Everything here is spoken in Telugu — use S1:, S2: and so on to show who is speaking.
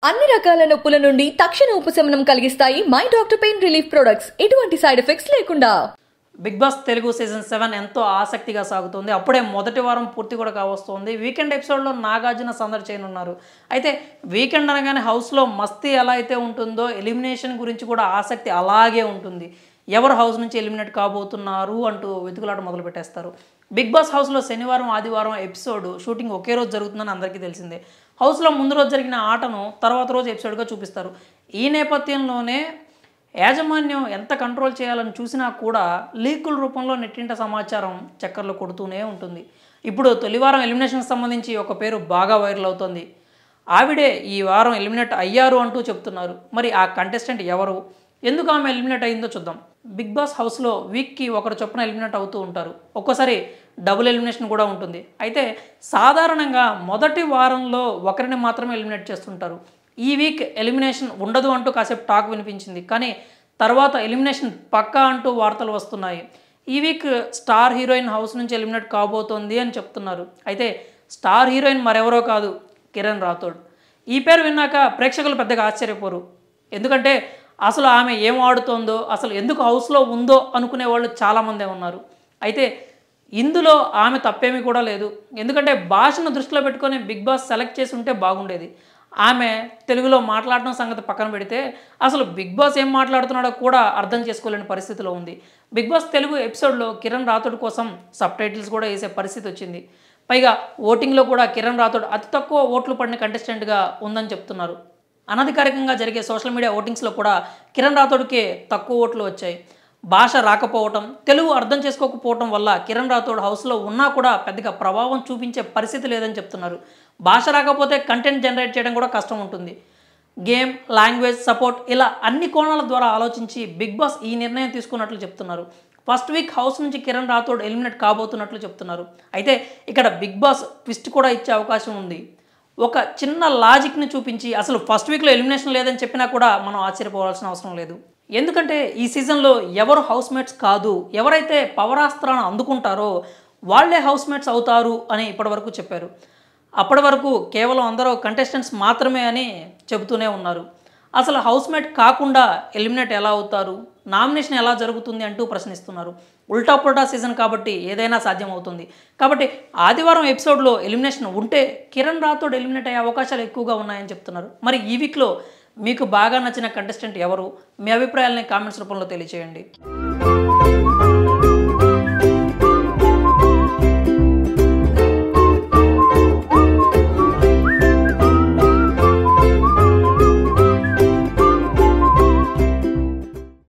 S1: అన్ని రకాల నొప్పుల నుండి తక్షణ ఉపశమనం కలిగిస్తాయి my doctor pain relief products ఎటువంటి సైడ్ ఎఫెక్ట్స్ లేకుండా
S2: big boss Telugu season seven ఎంతో ఆసక్తిగా సాగుతుంది అప్పుడే మొదటి వారం పూర్తి కూడా కావస్తుంది వీకెండ్ ఎపిసోడ్లో నాగార్జున సందడి చేయనున్నారు అయితే వీకెండ్ అనగానే హౌస్లో మస్తీ ఎలా అయితే ఉంటుందో ఎలిమినేషన్ గురించి కూడా ఆసక్తి అలాగే ఉంటుంది ఎవరు హౌస్ నుంచి ఎలిమినేట్ కాబోతున్నారు అంటూ వెతుకులాట మొదలు పెట్టేస్తారు బిగ్ బాస్ హౌస్లో శనివారం ఆదివారం ఎపిసోడ్ షూటింగ్ ఒకే రోజు జరుగుతుందని అందరికీ తెలిసిందే హౌస్లో ముందు రోజు జరిగిన ఆటను తర్వాత రోజు ఎపిసోడ్గా చూపిస్తారు ఈ నేపథ్యంలోనే యాజమాన్యం ఎంత కంట్రోల్ చేయాలని చూసినా కూడా లీకుల రూపంలో నెట్టింట సమాచారం చక్కర్లు కొడుతూనే ఉంటుంది ఇప్పుడు తొలివారం ఎలిమినేషన్కి సంబంధించి ఒక పేరు బాగా వైరల్ అవుతోంది ఆవిడే ఈ వారం ఎలిమినేట్ అయ్యారు అంటూ చెప్తున్నారు మరి ఆ కంటెస్టెంట్ ఎవరు ఎందుకు ఆమె ఎలిమినేట్ అయిందో చూద్దాం బిగ్ బాస్ హౌస్లో వీక్కి ఒకరు చొప్పున ఎలిమినేట్ అవుతూ ఉంటారు ఒక్కోసారి డబుల్ ఎలిమినేషన్ కూడా ఉంటుంది అయితే సాధారణంగా మొదటి వారంలో ఒకరిని మాత్రమే ఎలిమినేట్ చేస్తుంటారు ఈ వీక్ ఎలిమినేషన్ ఉండదు అంటూ కాసేపు టాక్ వినిపించింది కానీ తర్వాత ఎలిమినేషన్ పక్కా అంటూ వార్తలు వస్తున్నాయి ఈ వీక్ స్టార్ హీరోయిన్ హౌస్ నుంచి ఎలిమినేట్ కాబోతోంది అని చెప్తున్నారు అయితే స్టార్ హీరోయిన్ మరెవరో కాదు కిరణ్ రాథోడ్ ఈ పేరు విన్నాక ప్రేక్షకులు పెద్దగా ఆశ్చర్యపోరు ఎందుకంటే అసలు ఆమె ఏం ఆడుతోందో అసలు ఎందుకు హౌస్లో ఉందో అనుకునే వాళ్ళు చాలామందే ఉన్నారు అయితే ఇందులో ఆమె తప్పేమీ కూడా లేదు ఎందుకంటే భాషను దృష్టిలో పెట్టుకొని బిగ్ బాస్ సెలెక్ట్ చేసి ఉంటే బాగుండేది ఆమె తెలుగులో మాట్లాడడం సంగతి పక్కన పెడితే అసలు బిగ్ బాస్ ఏం మాట్లాడుతున్నాడో కూడా అర్థం చేసుకోలేని పరిస్థితిలో ఉంది బిగ్ బాస్ తెలుగు ఎపిసోడ్లో కిరణ్ రాథోడ్ కోసం సబ్ టైటిల్స్ కూడా వేసే పరిస్థితి వచ్చింది పైగా ఓటింగ్లో కూడా కిరణ్ రాథోడ్ అతి తక్కువ ఓట్లు పడిన కంటెస్టెంట్గా ఉందని చెప్తున్నారు అనధికారికంగా జరిగే సోషల్ మీడియా ఓటింగ్స్లో కూడా కిరణ్ రాథోడ్కే తక్కువ ఓట్లు వచ్చాయి భాష రాకపోవటం తెలుగు అర్థం చేసుకోకపోవటం వల్ల కిరణ్ రాథోడ్ హౌస్లో ఉన్నా కూడా పెద్దగా ప్రభావం చూపించే పరిస్థితి లేదని చెప్తున్నారు భాష రాకపోతే కంటెంట్ జనరేట్ చేయడం కూడా కష్టం ఉంటుంది గేమ్ లాంగ్వేజ్ సపోర్ట్ ఇలా అన్ని కోణాల ద్వారా ఆలోచించి బిగ్ బాస్ ఈ నిర్ణయం తీసుకున్నట్లు చెప్తున్నారు ఫస్ట్ వీక్ హౌస్ నుంచి కిరణ్ రాథోడ్ ఎలిమినేట్ కాబోతున్నట్లు చెప్తున్నారు అయితే ఇక్కడ బిగ్ బాస్ ట్విస్ట్ కూడా ఇచ్చే అవకాశం ఉంది ఒక చిన్న లాజిక్ని చూపించి అసలు ఫస్ట్ వీక్లో ఎలిమినేషన్ లేదని చెప్పినా కూడా మనం ఆశ్చర్యపోవాల్సిన అవసరం లేదు ఎందుకంటే ఈ సీజన్లో ఎవరు హౌస్ మేట్స్ కాదు ఎవరైతే పవరాస్త్రాన్ని అందుకుంటారో వాళ్ళే హౌస్ మేట్స్ అవుతారు అని ఇప్పటివరకు చెప్పారు అప్పటి వరకు కేవలం అందరూ కంటెస్టెంట్స్ మాత్రమే అని చెబుతూనే ఉన్నారు అసలు హౌస్ మేట్ కాకుండా ఎలిమినేట్ ఎలా అవుతారు నామినేషన్ ఎలా జరుగుతుంది అంటూ ప్రశ్నిస్తున్నారు ఉల్టా పుల్టా సీజన్ కాబట్టి ఏదైనా సాధ్యం అవుతుంది కాబట్టి ఆదివారం ఎపిసోడ్లో ఎలిమినేషన్ ఉంటే కిరణ్ రాథోడ్ ఎలిమినేట్ అయ్యే అవకాశాలు ఎక్కువగా ఉన్నాయని చెప్తున్నారు మరి ఈ వీక్లో మీకు బాగా నచ్చిన కంటెస్టెంట్ ఎవరు మీ అభిప్రాయాలని కామెంట్స్ రూపంలో తెలియచేయండి